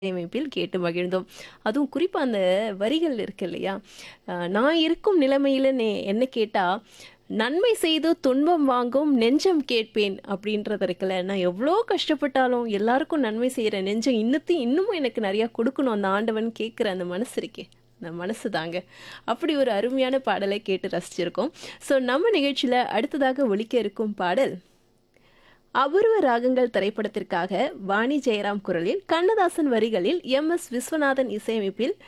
இசையமைப்பில் கேட்டு மகிழ்ந்தோம். அதுவும் குறிப்பா அந்த வரிகள் இருக்கு இல்லையா? அ "நான் இருக்கும் நிலைமையில நே என்ன கேட்டா, நன்மை செய்து துன்பம் வாங்கும் நெஞ்சம் கேட்பேன்" அப்படின்றது இருக்குல்ல. நான் எவ்வளோ கஷ்டப்பட்டாலும் எல்லாருக்கும் நன்மை செய்ற நெஞ்சம் இன்னத்தையும் இன்னமும் எனக்கு நெறையா குடுக்கணும் அந்த ஆண்டவன் கேட்கிற அந்த மனசு இருக்கே, அந்த மனசு தாங்க. அப்படி ஒரு அருமையான பாடலை கேட்டு ரசிச்சிருக்கோம். ஸோ நம்ம நிகழ்ச்சியில அடுத்ததாக ஒலிக்க இருக்கும் பாடல் அபூர்வ ராகங்கள் திரைப்படத்திற்காக வாணி ஜெயராம் குரலில், கண்ணதாசன் வரிகளில், எம். எஸ். விஸ்வநாதன் இசையமைப்பில்